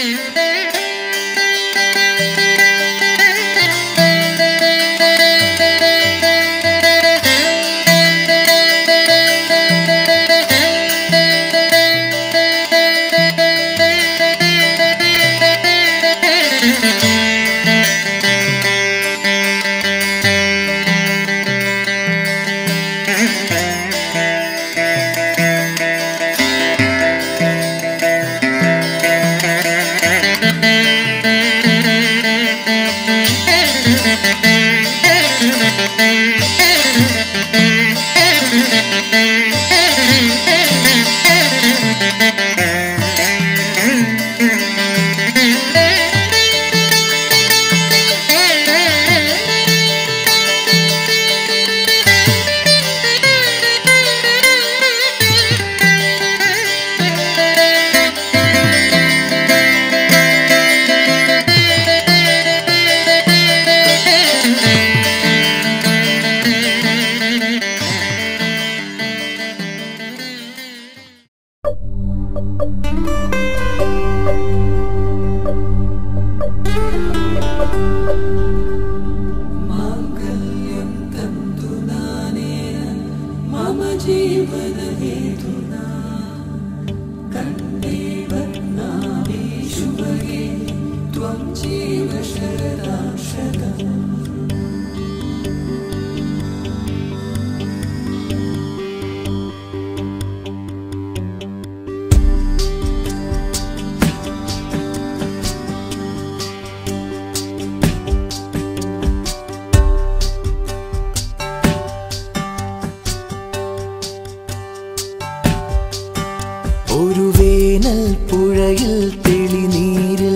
ഒരു വേനൽ പുഴയിൽ തെളിനീരിൽ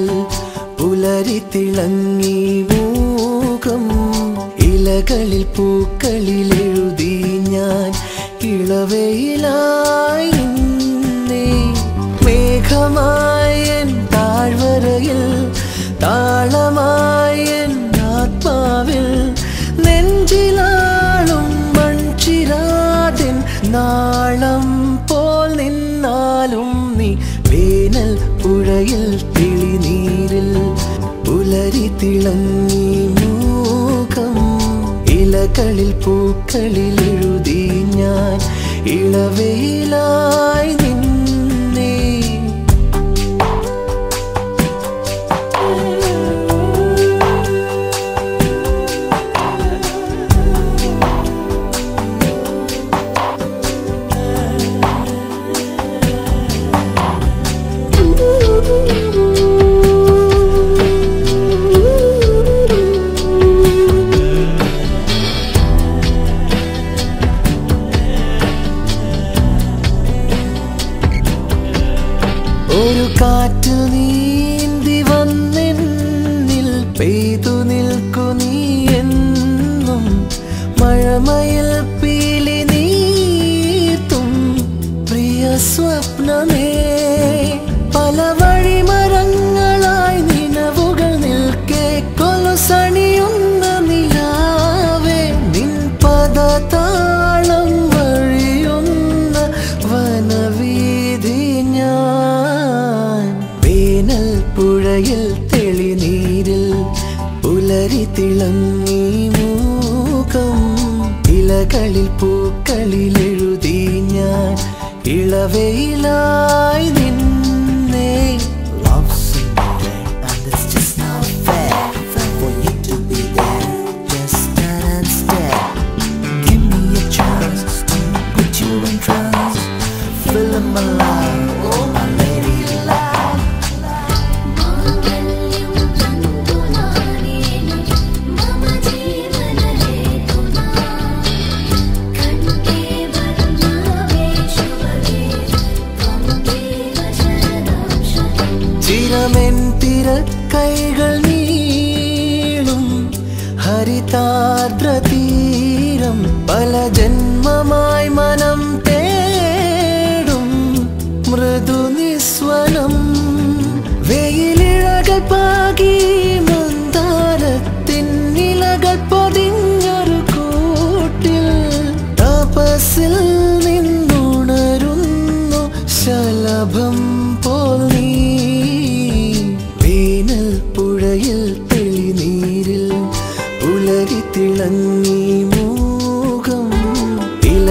പുലരി തിളങ്ങി മൂകം ഇലകളിൽ പൂക്കളിൽ എഴുതി ഞാൻ ഇളവയിലായി നിന്നേ മേഘമായൻ താഴ്വരയിൽ താളമായൻ ആത്മാവിൽ നെഞ്ചിലാളും മൺചിരാതിൻ നാളം പോൽ നിന്നാലും നീ വേനൽ പുഴയിൽ തെളിനീരിൽ പുലരി തിളങ്ങി മൂകം ഇലകളിൽ പൂക്കളിൽ എഴുതി ഞാൻ ഇളവയിലായി നിന്നേ ഒരു കാറ്റിൽ നീന്തി വന്നെന്നിൽ പെയ്തു നിൽക്കു നീ എന്നും മഴമയിൽ പീലി നീത്തും പ്രിയ സ്വപ്നമേ പല വഴിമരങ്ങളായി നിലവുകൾ നിൽക്കെ കൊലുസണിയുന്ന നിലാവേ നിൻ പദതാളം വഴിയുന്ന വനവീതി ഞാൻ വേനൽ പുഴയിൽ തെളിനീരിൽ പുലരി തിളങ്ങി മൂകം ഇലകളിൽ പൂക്കളിൽ എഴുതി ഞാൻ ഇളവയിലായി നിന്നേ Love's in the air, and it's just not fair for you to be there. Just stand and stare. Give me a chance to put you in trance. Fill in my life, oh my lady love. माङ्गल्यं तन्तुनानेन मम जीवनहेतुना कण्ठे वर्णावे शुभगे त्वं देव शरदां शतम् ചിരമെൻ തിര കൈകൾ നീളും ഹരിതാർദ്ര തീരം പല ജന്മമായി മനം തേടും മൃദു നിസ്വനം വെയിലിഴകൾ പാകി മന്ദാരത്തിൻ നിലകൾ പൊതിഞ്ഞൊരു കൂട്ടിൽ തപസിൽ നിന്നുണരുന്നു ശലഭം പോൽ നീ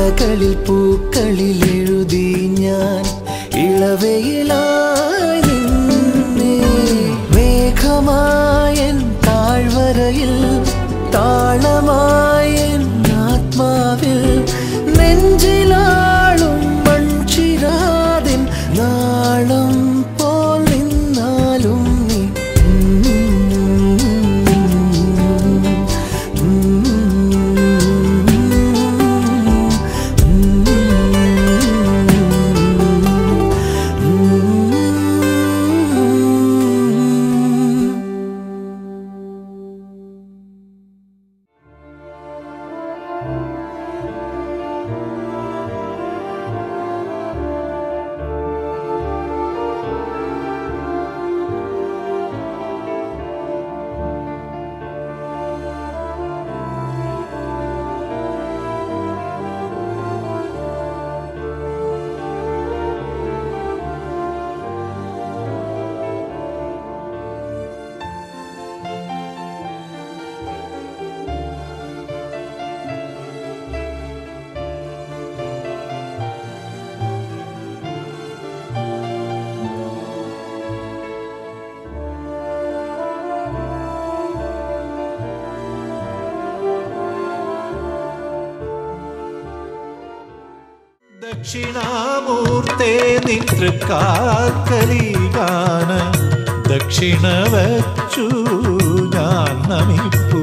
ഇലകളിൽ പൂക്കളിൽ എഴുതി ഞാൻ ഇളവയിലായി നിന്നെ മേഘമായൻ താഴ്വരയിൽ താളമായൻ ആത്മാവിൽ നെഞ്ചിലാളും മൺചിരാതിൻ നാളം പോൽ നിന്നാലും നീ ദക്ഷിണാമൂർത്തേ നിതൃക്കാക്കലീകാന ദക്ഷിണ വച്ചു ഞാൻ നമിപ്പു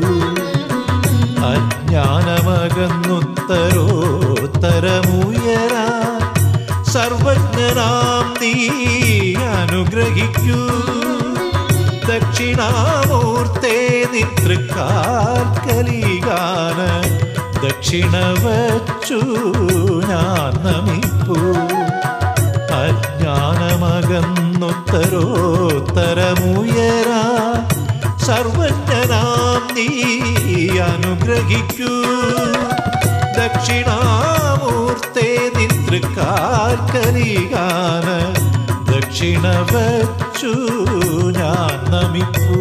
അജ്ഞാനമകന്നുത്തരോത്തരമുയരാ സർവജ്ഞനാം നീ അനുഗ്രഹിക്കൂ ദക്ഷിണാമൂർത്തേ നിതൃക്കാൽക്കലീകാന ദക്ഷിണ വച്ചു ഞാൻ നമിപ്പു അജ്ഞാനമകന്നുത്തരോത്തരമുയരാ സർവജ്ഞനാം നീ അനുഗ്രഹിക്കൂ ദക്ഷിണാമൂർത്തേ നിതൃക്കാൽക്കലികാന ദക്ഷിണ വച്ചു ഞാൻ നമിപ്പൂ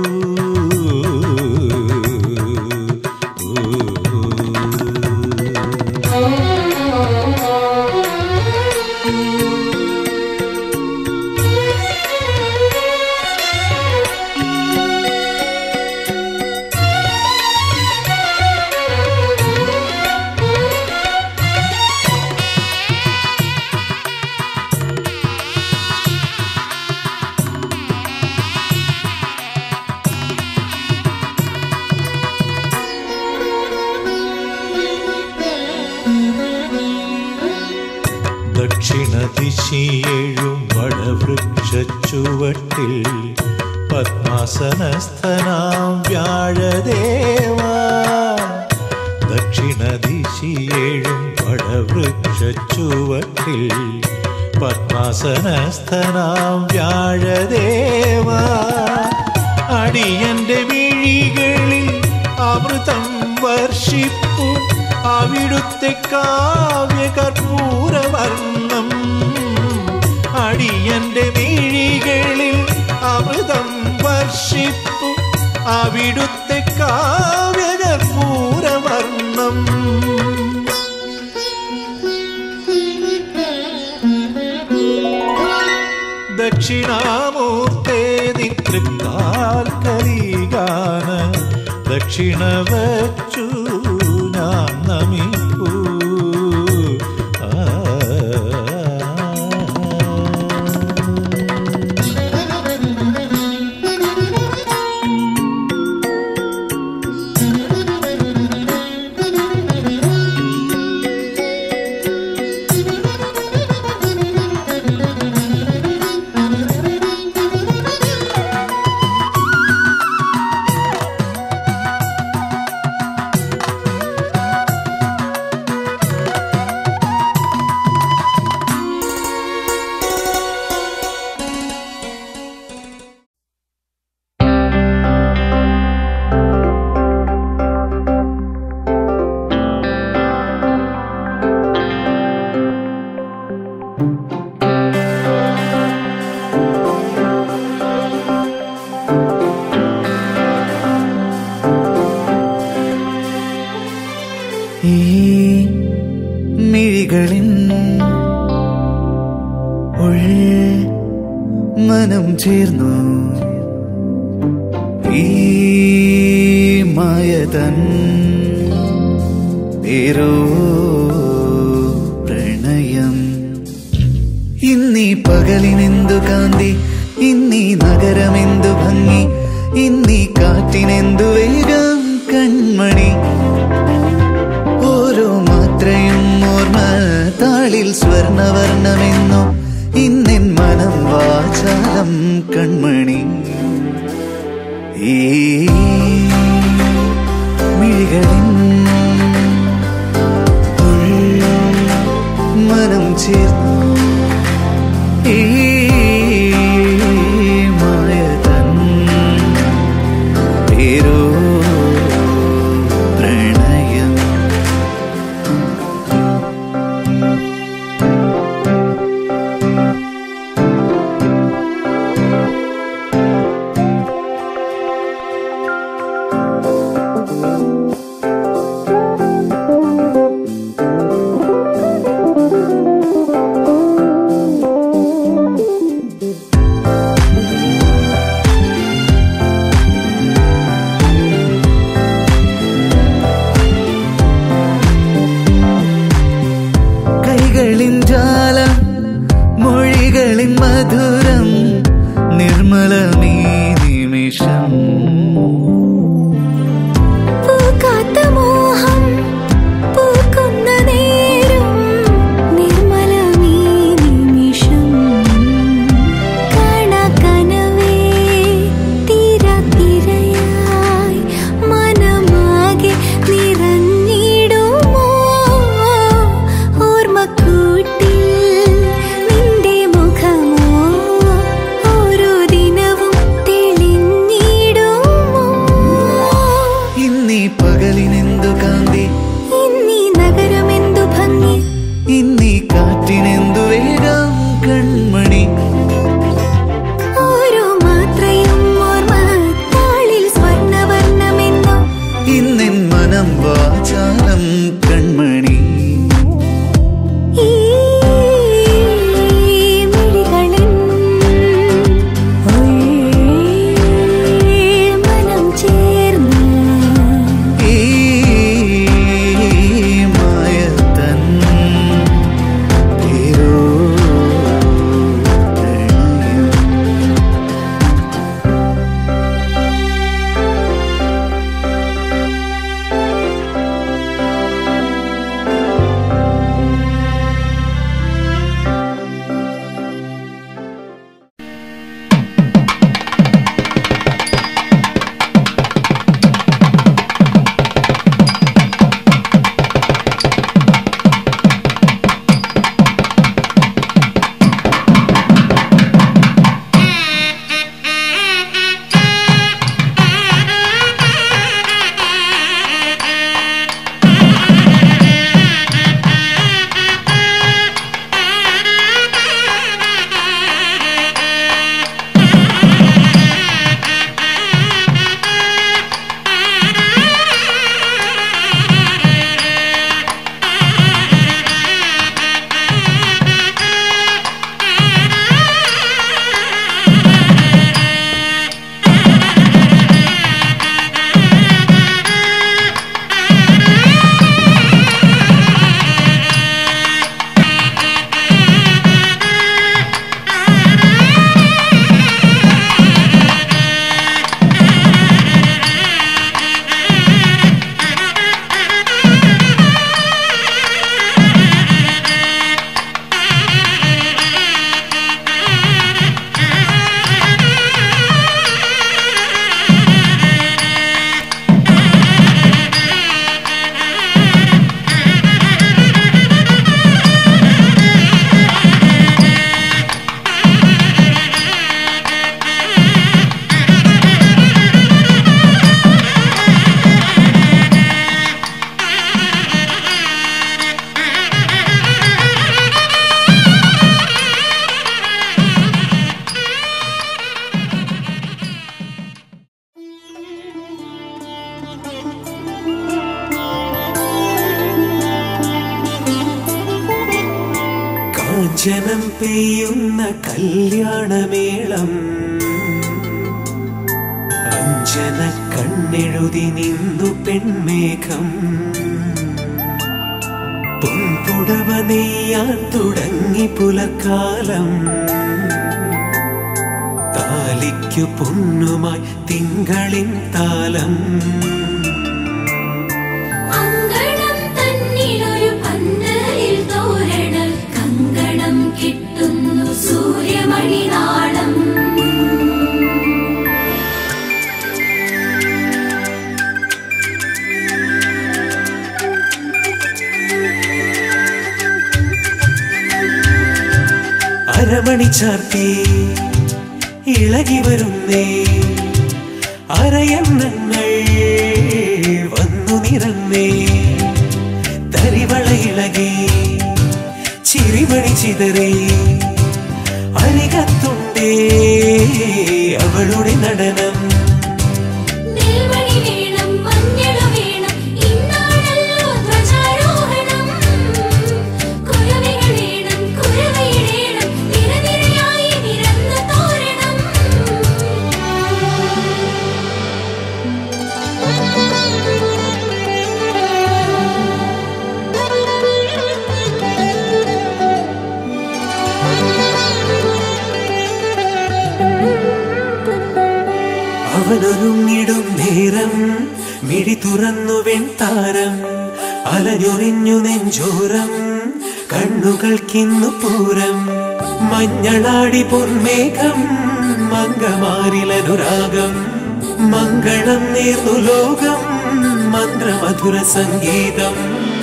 ദക്ഷിണദിശിയേഴും വടവൃക്ഷച്ചുവട്ടിൽ പത്മാസനസ്ഥനാം വ്യാഴദേവ ദക്ഷിണദിശിയേഴും വടവൃക്ഷച്ചുവട്ടിൽ പത്മാസനസ്ഥനാം വ്യാഴദേവ അടിയന്റെ മിഴികളിൽ അമൃതം വർഷിപ്പു അവിടുത്തെ കാവ്യകർപ്പൂരവർണ്ണം അടിയന്റെ മിഴികളിൽ അമൃതം വർഷിപ്പു അവിടുത്തെ കാവ്യകർപ്പൂരവർണ്ണം ദക്ഷിണാമൂർത്തേ നിതൃക്കാൽക്കലീകാന ദക്ഷിണ വച്ചു ഞാൻ നമിപ്പൂ ആ മിഴികളിൻ ഉൾ മനം ചേർന്നു ഈ മായതൻ പേരോ പ്രണയം ഇന്നീ പകലിനെന്തു കാന്തി ഇന്നീ നഗരമെന്തു ഭംഗി ഇന്നീ കാറ്റിനെന്തു വേഗം കൺമണി ഓരോ മാത്രയും ഓർമ്മ താളിൽ സ്വർണവർണ്ണമെന്നോ ഇന്നെൻ മനം വാചാലം കൺമണി ഈ മിഴികളിൻ ഉൾ മനം ചേർന്നു ഈ മായതൻ പേരോ പ്രണയം കൈകളിൻ ജാലം മൊഴികളിൻ മധുരം നിർമ്മലമീ നിമിഷം പൂക്കാത്ത മോഹം പൂക്കുന്ന നേരം നിർമ്മലമീ നിമിഷം കണകനവേ തിരതിരയായി മനമാകെ നിറഞ്ഞിടുമോ ഓർമ്മക്കൂട്ടിൽ നിന്റെ മുഖമോ ഓരോ ദിനവും തെളിഞ്ഞിടുമോ അഞ്ജനം പെയ്യുന്ന കല്യാണമേളം അഞ്ജന കണ്ണെഴുതി നിന്നു പെൺമേഘം പൊൻപുടവ നെയ്യാൻ തുടങ്ങി പുലക്കാലം താലിക്കു പൊന്നുമായി തിങ്കളിൻ താലം അങ്കണം തന്നിലൊരു പന്തലിൽ തോരണ കങ്കണം കിട്ടുന്നു സൂര്യമണിനാളം അരമണി ചാർത്തി ഇളകി വരുന്നേ അരയണ്ണങ്ങൾ വന്നു നിറന്നേ തരിവള ഇളകി ചിരിമണി ചിതറി അരികത്തുണ്ടേ അവളുടെ നടനം നെൽമണി വേണം മഞ്ഞൾ വേണം ഇന്നാണല്ലോ ധ്വജാരോഹണം കുരവകൾ വേണം കുരവയിടേണം നിരനിരയായി നിരന്ന തോരണം അവനൊരുങ്ങിടും നേരം മിഴി തുറന്നു വെൺതാരം അലഞ്ഞൊറിഞ്ഞു നെഞ്ചോരം കണ്ണുകൾക്കിന്നു പൂരം മഞ്ഞളാടി പൊന്മേഘം മംഗമാരിലനുരാഗം മംഗളം നേർന്നു ലോകം മന്ത്രമധുര സംഗീതം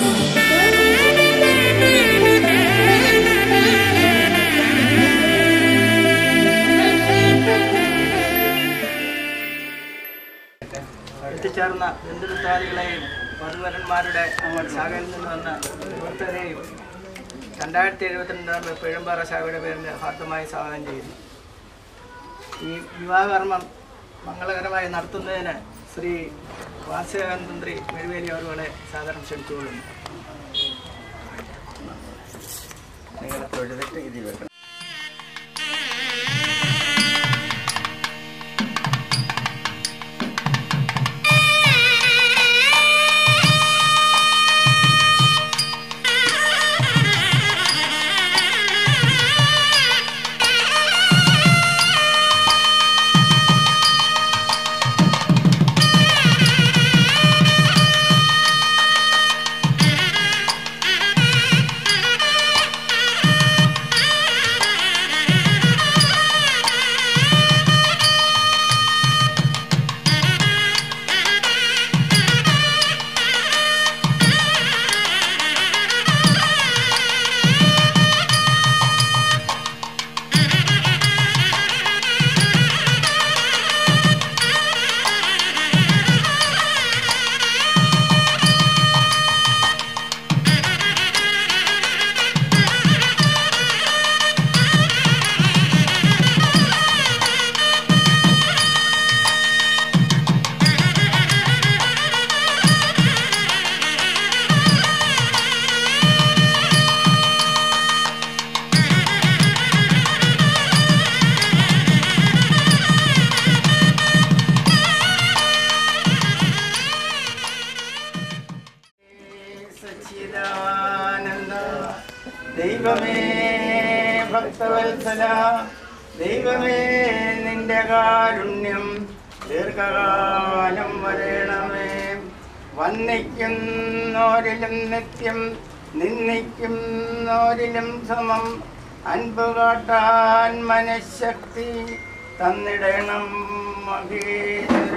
എത്തിച്ചേർന്ന ബന്ധുമിത്രാദികളെയും വധുവരന്മാരുടെ ശാഖയിൽ നിന്ന് വന്ന ഓരോരുത്തരെയും രണ്ടായിരത്തി എഴുപത്തിരണ്ട് പെഴുമ്പാറ ശാഖയുടെ പേരിൽ ഹാർദമായി സ്വാഗതം ചെയ്യുന്നു ഈ വിവാഹകർമ്മം മംഗളകരമായി നടത്തുന്നതിന് ശ്രീ വാസുദേവൻ തന്ത്രി മെഴുവേലി അവരുടെ സാധാരണ ക്ഷണിച്ചുകൊള്ളുന്നു നിങ്ങളെ തൊഴുതിട്ട് ഇതിൽ വെക്കണം സച്ചിദാനന്ദ ദൈവമേ ഭക്തവത്സല ദൈവമേ നിന്റെ കാരുണ്യം ദീർഘകാലം വരേണമേ വന്നിക്കുന്നോരിലും നിത്യം നിന്ദിക്കുന്നോരിലും സമം അൻപ് കാട്ടാൻ മനഃശക്തി തന്നിടണം മഹേശ്വര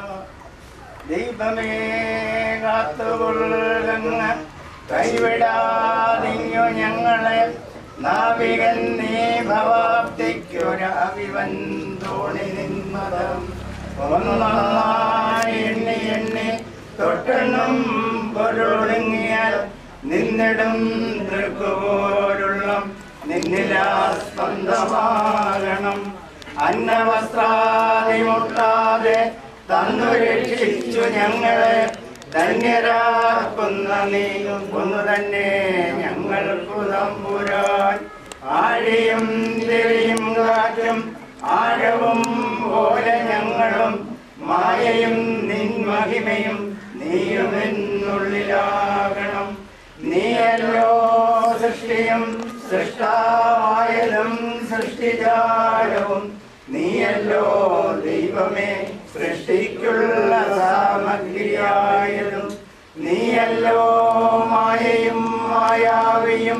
ദൈവമേ കാത്തുകൊള്ളുന്ന കൈവിടാതിങ്ങു ഞങ്ങളെ നാവികൻ നീ ഭവാബ്ദിക്കൊരവിവൻ തോണി നിന്മതം ഒന്നായി എണ്ണി എണ്ണി തൊട്ടെണ്ണം പൊരുളുങ്ങിയാൽ നിന്നിടും ദൃക്കുപോലുള്ള നിന്നിലാസ്പന്ദമാകണം അന്നവസ്ത്രാദി മുട്ടാതെ തന്നു രക്ഷിച്ചു ഞങ്ങളെ ധന്യരാക്കുന്ന നീ ഒന്നു തന്നെ ഞങ്ങൾക്കു തമ്പുരാൻ ആഴിയും തിരിയും കാറ്റും ആഴവും പോലെ ഞങ്ങളും മായയും നിൻ മഹിമയും നീയുമെന്നുള്ളിലാകണം നീയല്ലോ സൃഷ്ടിയും സൃഷ്ടാവായതും സൃഷ്ടിജാലവും നീയല്ലോ ദൈവമേ സൃഷ്ടിക്കുള്ള സാമഗ്രിയായതും നീയല്ലോ മായയും മായാവിയും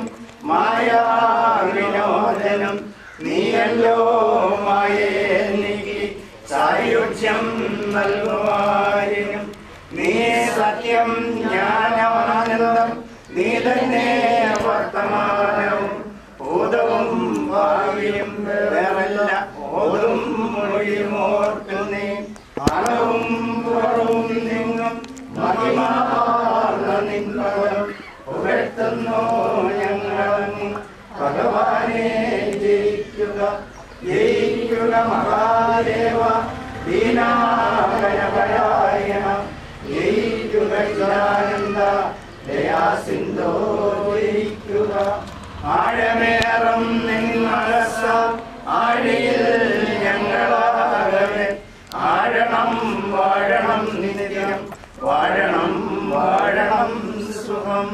മായാവിനോദനം നീയല്ലോ മായയെ നീക്കി സായുജ്യം നൽകുവാനും നീ സത്യം ജ്ഞാനമാനന്ദം നീ തന്നെ വർത്തമാനവും ഭൂതവും ഭാവിയും വേറല്ല ഓതും മൊഴിയുമോർത്തു നീ അളവും പുറവും നിന്നും മഹിമാർന്ന നിൻപദം പുകഴ്ത്തുന്നു ഞങ്ങളങ്ങ് ഭഗവാനെ ജയിക്കുക ജയിക്കുക മഹാദേവ ദീനാകരപരായണ ജയിക്കുക ചിദാനന്ദ ദയാസിന്ധോ ജയിക്കുക ആഴമേറും നിന്മനസ ആഴിയിൽ ഞങ്ങളാകവേ ആഴണം വാഴണം നിത്യം വാഴണം വാഴണം സുഖം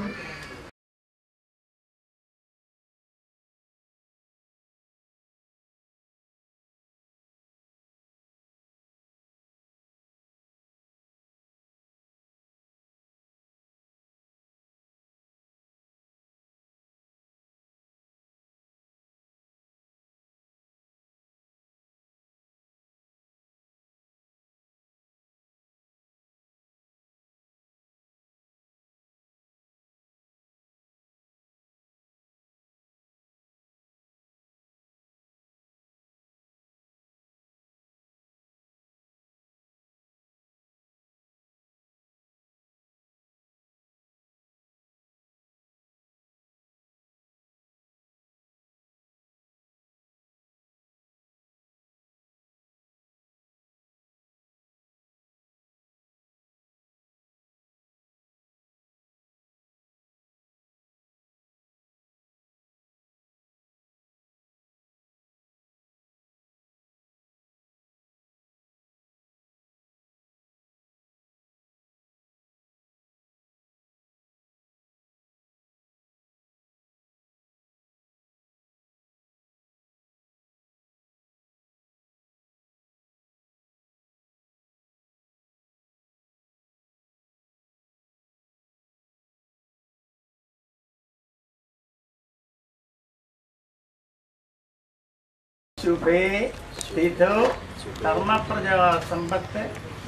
ശുഭേ സ്ഥിതോ ധർമ്മപ്രജാ സമ്പത്ത്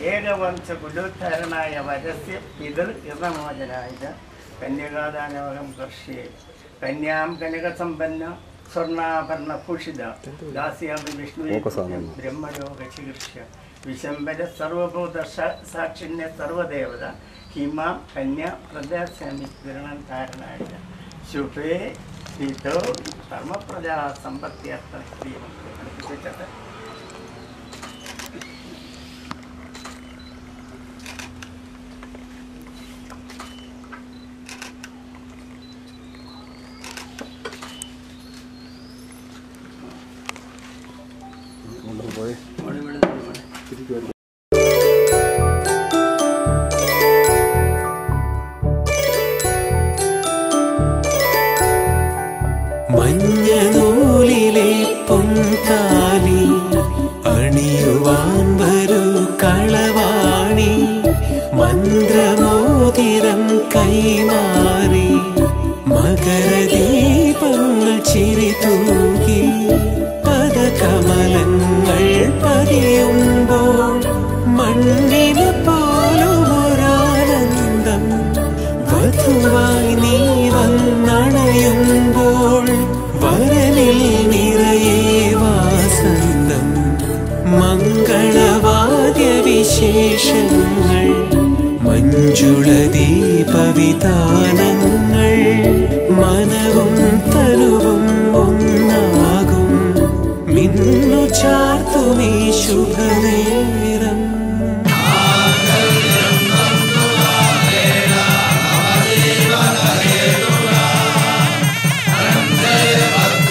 ഏകവംശ കുലോദ്ധാരനായ വരസ്യ പിതൃ ഇതമോചനായ കന്യകാദാനോഹം കർഷിയെ കന്യാം കനകസമ്പന്ന സ്വർണ്ണാഭരണ ഭൂഷിത ദാസ്യാമി വിഷ്ണു ബ്രഹ്മലോക ചികിത്സ വിശംബര സർവഭൂത സ- സാക്ഷിണ്യ സർവദേവത ഹിമാം കന്യ പ്രജാസ്വാമി വിരണം ധാരണായ ശുഭേ സ്ഥിതോ ധർമ്മപ്രജാ സമ്പത്യർത്ഥ പഠിപ്പിച്ചിട്ട് മഞ്ഞനൂലിലെ പൊൻകാലി അണിയുവാൻ വരൂ കളവാണി മന്ത്രമോതിരം കൈമാറി മകരദീപങ്ങൾ ചിരി തൂകി പദകമലങ്ങൾ പതിയുമ്പോൾ മണ്ണിന് പോലും ഒരാനന്ദം വധുവായി നീ വന്നണയുമ്പോൾ വരനിൽ നിറയെ വാസന്തം മംഗളവാദ്യ വിശേഷങ്ങൾ മഞ്ജുള ദീപവിധാനങ്ങൾ മനവും തനുവും ഒന്നാകും മിന്നു ചാർത്തുമീ ശുഭനേരം ും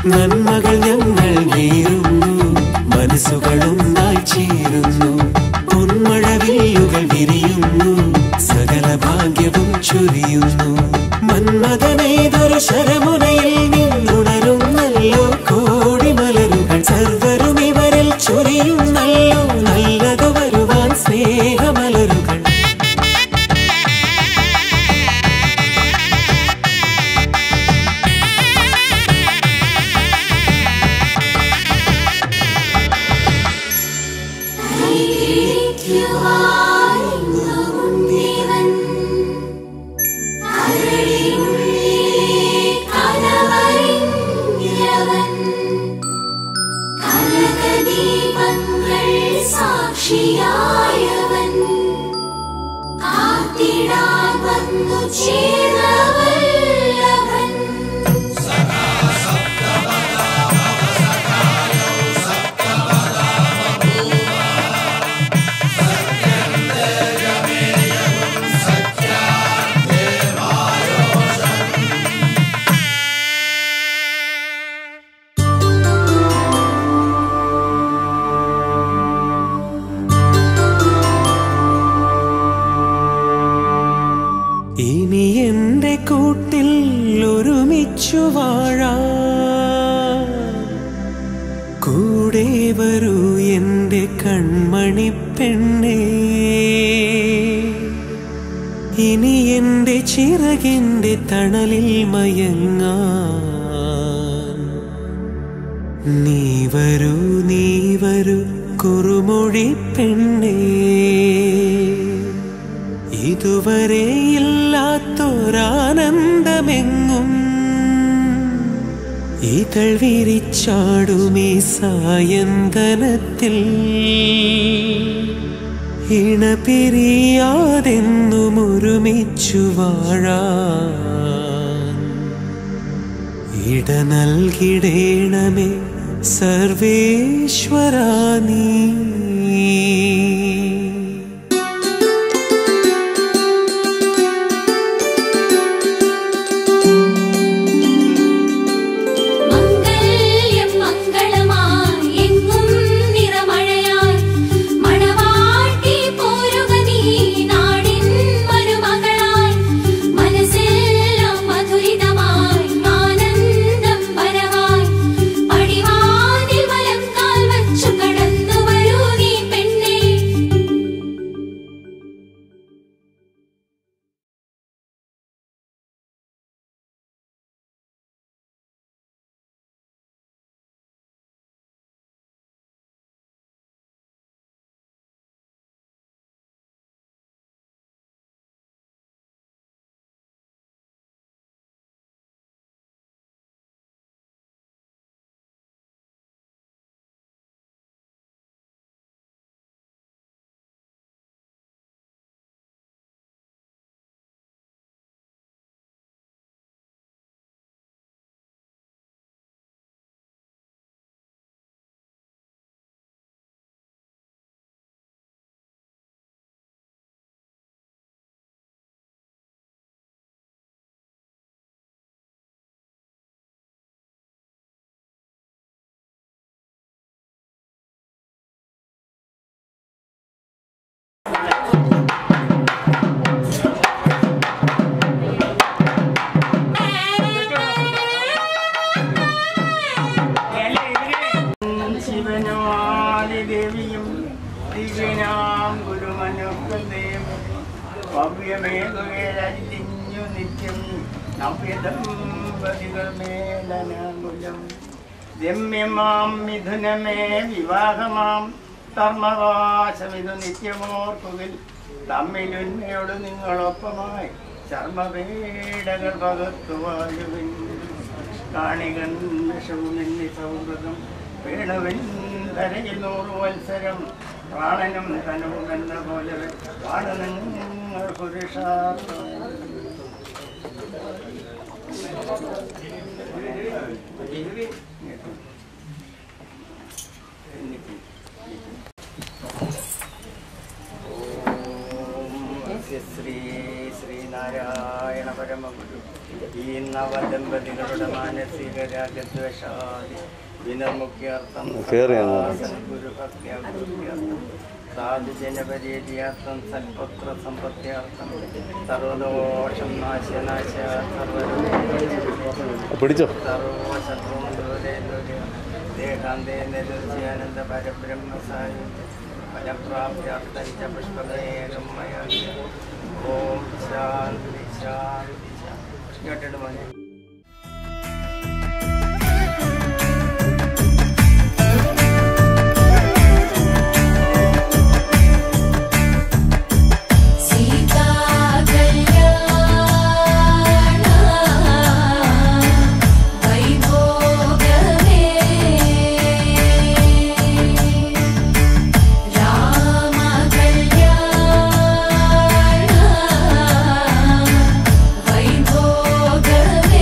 നന്മകൾ ഞങ്ങൾ നേരുന്നു മനസ്സുകളൊന്നായി ചേരുന്നു പൊന്മഴവില്ലുകൾ വിരിയുന്നു സകല ഭാഗ്യവും ചൊരിയുന്നു മന്മഥനേതൊരു ശരമുനയിൽ നിന്നുണരുന്നല്ലോ കോടി മലരുകൾ സർവരും ഇവരിൽ ചൊരിയുന്നല്ലോ നല്ലത് വരുവാൻ സ്നേഹമലരുകൾ സാക്ഷിയായവൻ കാത്തിടാൻ വന്നു ചേർന്നവല്ലവൻ ഇനി എന്റെ കൂട്ടിൽ ഒരുമിച്ചു വാഴാ കൂടെ വരൂ എന്റെ കൺമണി പെണ്ണേ ഇനി എന്റെ ചിറകിന്റെ തണലിൽ മയങ്ങാൻ നീ വരൂ നീ വരൂ കുറുമൊഴി പെണ്ണേ ഇതുവരെ ഇല്ലാത്തൊരാനന്ദമെങ്ങും ഇതൾ വിരിച്ചാടുമീ സായന്തനത്തിൽ ഇണപിരിയാതെന്നും ഒരുമിച്ചു വാഴാൻ ഇട നൽകിടേണമേ സർവേശ്വരാ നീ മംഗല്യം മംഗളമായി എങ്ങും നിറമഴയായി മണവാട്ടി പോരുക നീ നാടിൻ മരുമകളായി മനസ്സെല്ലാം മധുരിതമായി ആനന്ദം വരവായി പടിവാതിൽ വലംകാൽ വച്ചു കടന്നു വരൂ നീ പെണ്ണേ ശിവനാദിദേവിയും ദിവ്യനാം ഗുരുമനുക്കതയും ഭവ്യമേതുകേരഞ്ഞു നിത്യം നവ്യദമ്പതികൾ മേലനകുലം രമ്യമാം മിഥുനമേ വിവാഹമാം ധർമ്മവാസമിതു നിത്യമോർക്കുകിൽ തമ്മിലുന്മയോട് നിങ്ങളൊപ്പമായി ചർമ്മപീഡകൾ പകർത്തുവായുവിൻ കാണികൻ വിഷവുമെന്നി സൗഹൃദം വേണുവിൻ തരയിൽ നൂറ് വത്സരം പ്രാണനും തനുവുമെന്ന പോലെ പാട് നിങ്ങൾ പുരുഷാർത്ഥം ഓം ശ്രീ ശ്രീനാരായണ പരമഗുരു ഈ നവദമ്പതികളുടെ മാനസിക രാഗദ്വേഷാദി വിനർമുഖ്യാർത്ഥം ഗുരുഭക്തിയാർത്ഥം സാധുജനപരീതിയാർത്ഥം സൽപുത്ര സമ്പത്യാർത്ഥം സർവദോഷം നാശനാശ പിടിച്ചോ സർവശത്രും ദേഹാന്തേ നിരസ്യാനന്ദ പരബ്രഹ്മസായി ഫലപ്രാപ്തിയാർത്ഥം ച പുഷ്പകേരം മയ ഓം ശാന്തി ശാന്തി ശാന്തി കേട്ടിട്ട് മോനെ സീതാ കല്യാണ വൈഭോഗമേ രാമ കല്യാണ വൈഭോഗമേ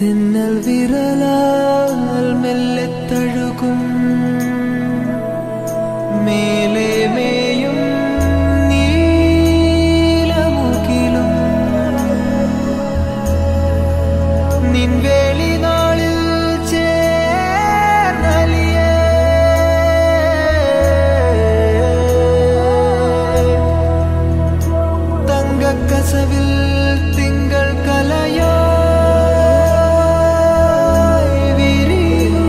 തെന്നൽ വിരലാൽ മെല്ലെ തഴുകും മേലെ മേയും നീലമുകിലും നിൻവേളി നാളിൽ ചേർന്നലിയേ തങ്കക്കസവിൽ തിങ്കൾ കലയായി വിരിയും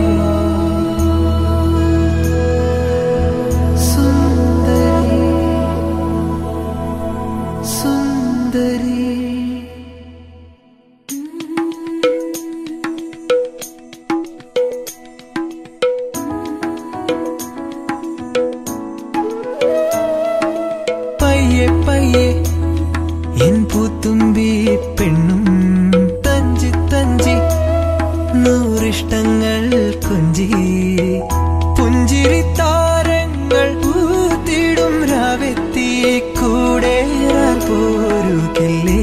സുന്ദരി സുന്ദരി പയ്യെ പയ്യെ എൻ പൂത്തുമ്പി പെണ്ണും തഞ്ചി തഞ്ചി നൂറിഷ്ടങ്ങൾ കൊഞ്ചി പുഞ്ചിരി താരങ്ങൾ പൂത്തിടും രാവെത്തി കൂടെ പോരുകില്ലേ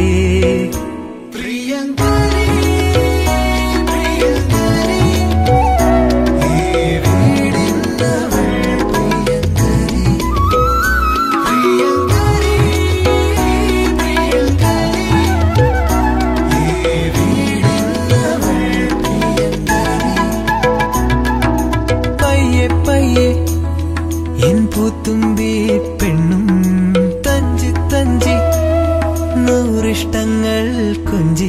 പ്രിയങ്കരി പ്രിയങ്കരി ഈ വീടിന്നവൾ പ്രിയങ്കരി പ്രിയങ്കരി പ്രിയങ്കരി ഈ വീടിന്നവൾ പ്രിയങ്കരി പയ്യെ പയ്യെ എൻ പൂത്തുമ്പി പെണ്ണും തഞ്ചി തഞ്ചി നൂറിഷ്ടങ്ങൾ കൊഞ്ചി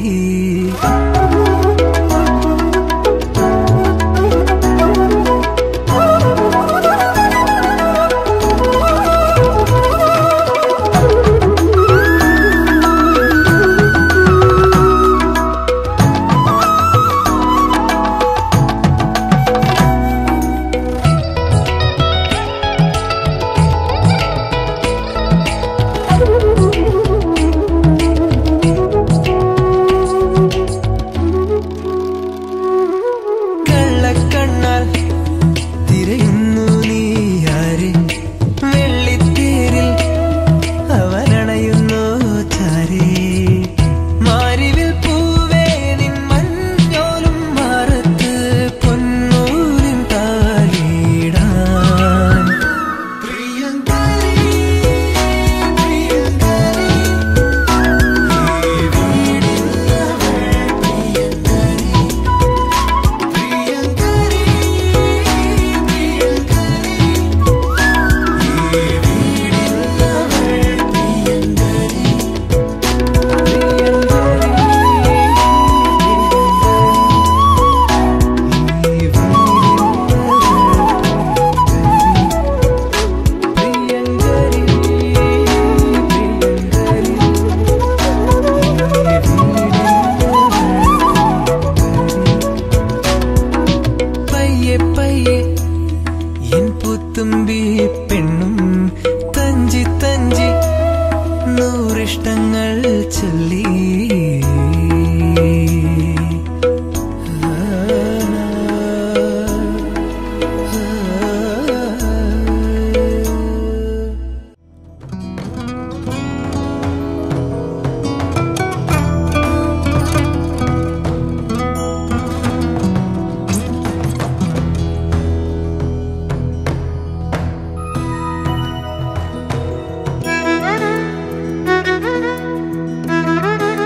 കള്ളക്കണ്ണാൽ തിരയുന്നു നീ ആരെ വെള്ളിത്തേരിൽ അവനണയുന്നു ചാരേ മാരിവിൽ പൂവേ നിൻ മഞ്ഞോലും മാറത്ത് പൊന്നൂരിൻ താലിടാൻ പ്രിയങ്കരി പ്രിയങ്കരി ഈ വീടിന്നവൾ പ്രിയങ്കരി പ്രിയങ്കരി പ്രിയങ്കരി ഈ വീടിന്നവൾ പ്രിയങ്കരി പയ്യെ പയ്യെ എൻ പുത്തുമ്പി പെണ്ണും തഞ്ചി തഞ്ചി നൂറിഷ്ടങ്ങൾ ചൊല്ലി Thank you.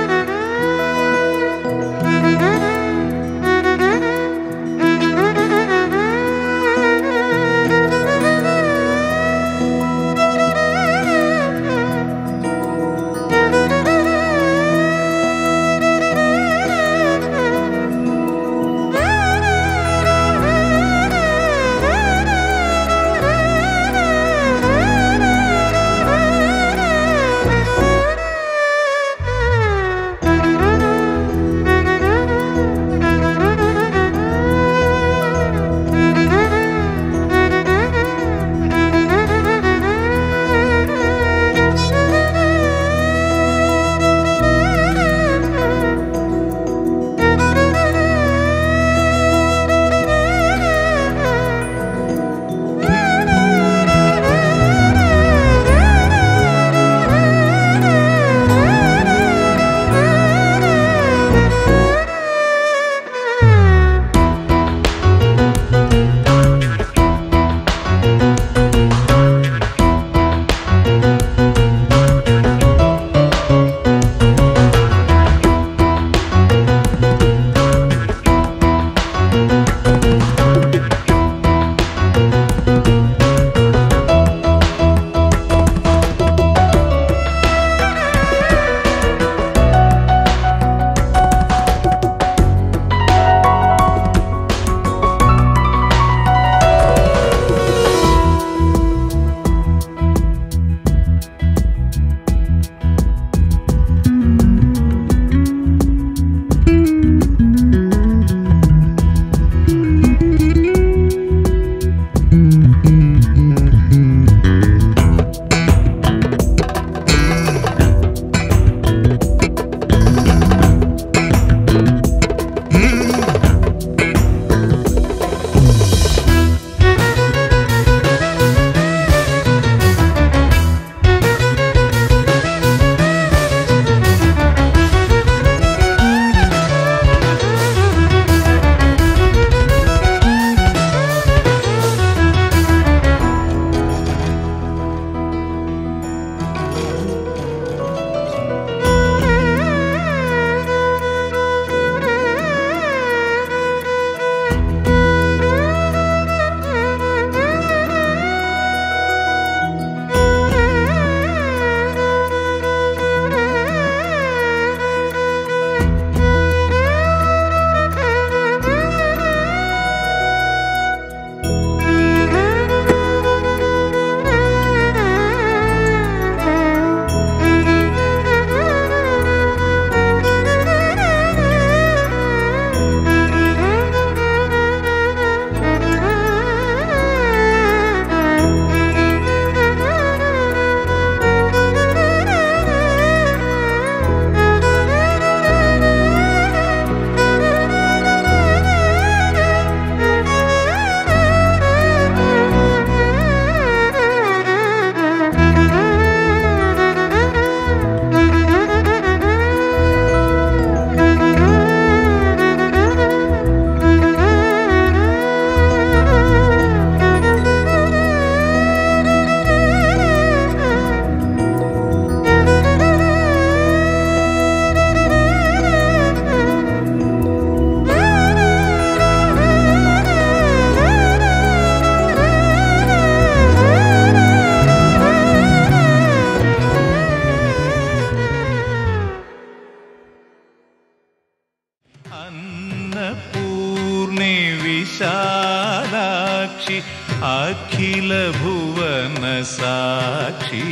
അന്നപൂർണേ വിശാലാക്ഷി അഖില ഭുവന സാക്ഷി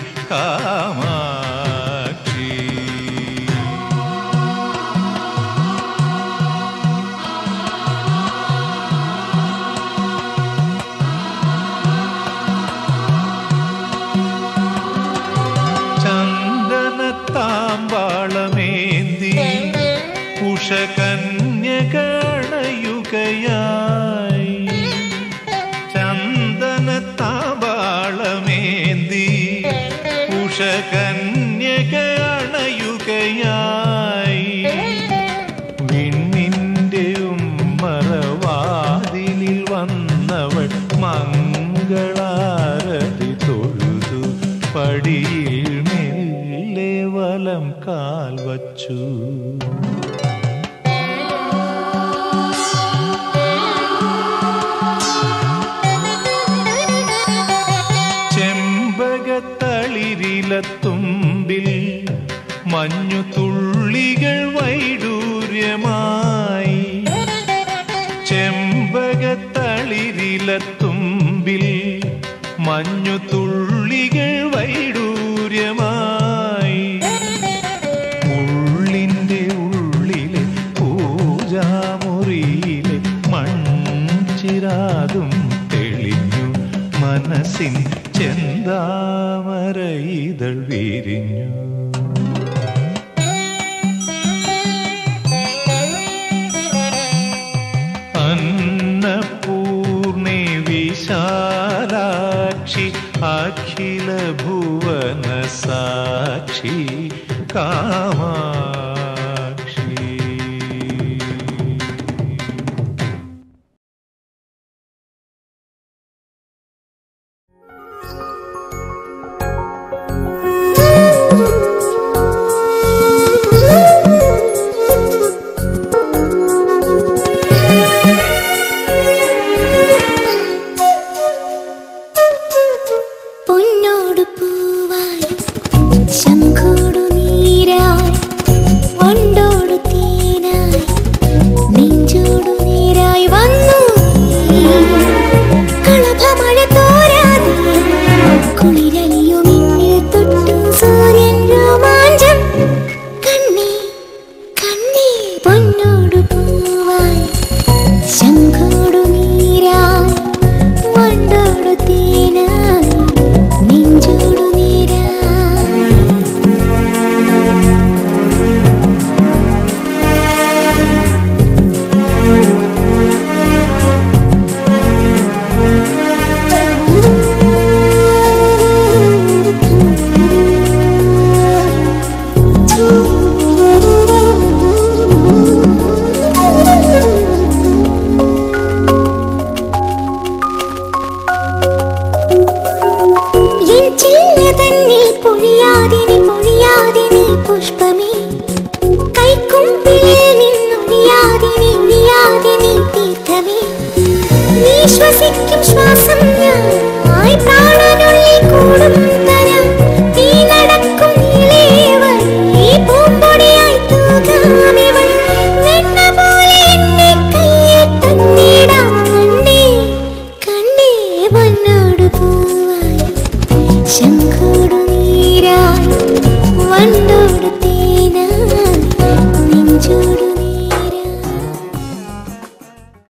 കാമാക്ഷി ചന്ദനത്താമ്പാളമേന്തി ഉഷകന്യകണയുകയായി ചന്ദനത്താമ്പാളമേന്തി ഉഷകന്യകണയുകയായി വിണ്ണിന്റെ ഉമ്മറവാതിലിൽ വന്നവൾ മംഗളാരതി തൊഴുതു പടിയിൽ മെല്ലെ വലം കാൽ വച്ചു ചെമ്പകത്തളിരിലത്തുമ്പിൽ മഞ്ഞു തുള്ളികൾ വൈഡൂര്യമായി ചെമ്പകത്തളിരിലത്തുമ്പിൽ മഞ്ഞു തുള്ളികൾ വൈഡൂര്യമായി ഉള്ളിൻ്റെ ഉള്ളിലെ പൂജാമുറിയിലെ മൺചിരാതും തെളിഞ്ഞു മനസ്സിൻ ചെന്താമര ഇതൾ വിരിഞ്ഞു അന്നപൂർണേ വിശാലാക്ഷി അഖില ഭുവന സാക്ഷി കാമാക്ഷി പൊന്നോട് പൂവായി ശംഖോടു നീരായി വണ്ടോടു തേനായി നെഞ്ചോടു നീരായി വന്നു കളഭമഴ തോരാതെ കുളിരലിയു മിന്നിൽ തൊട്ടു സൂര്യൻ രോമാഞ്ചം കണ്ണേ കണ്ണേ പൊന്നോടു പൂവായി ശംഖോടു നീരായി വണ്ടോടു തേനായി നെഞ്ചോടു നീരായി എൻ ചില്ല തന്നിൽ പൊഴിയാതിനി പൊഴിയാതിനി പുഷ്പമേ കൈക്കുമ്പിളിൽ നിന്നൊഴിയാതിനി ഒഴിയാതിനി തീർത്ഥമേ നീ ശ്വസിക്കും ശ്വാസം